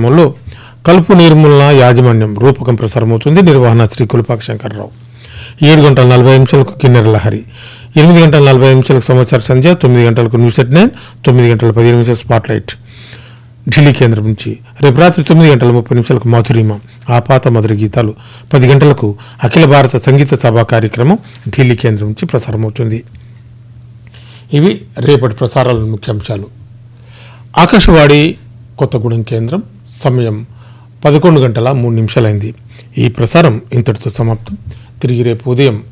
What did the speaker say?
కార్యక్రమంలో కలుపు నిర్మూలన యాజమాన్యం రూపకం ప్రసారమవుతుంది నిర్వహణ శ్రీ కులపాక శంకర్రావు ఏడు గంటల నలభై నిమిషాలకు కిన్నెర లహరి ఎనిమిది గంటల నలభై నిమిషాలకు సమాచార సంధ్య తొమ్మిది గంటలకు న్యూస్ ఎట్ నైన్ తొమ్మిది గంటల పదిహేను నిమిషాలు స్పాట్ లైట్ ఢిల్లీ కేంద్రం నుంచి రేపు రాత్రి తొమ్మిది గంటల ముప్పై నిమిషాలకు మాధురిమ ఆ పాత మధుర గీతాలు పది గంటలకు అఖిల భారత సంగీత సభ కార్యక్రమం ఢిల్లీ కేంద్రం నుంచి ప్రసారమవుతుంది ఇవి రేపటి ప్రసారాల ముఖ్యాంశాలు ఆకాశవాణి కొత్తగూడెం కేంద్రం సమయం పదకొండు గంటల మూడు నిమిషాలైంది ఈ ప్రసారం ఇంతటితో సమాప్తం తిరిగి రేపు ఉదయం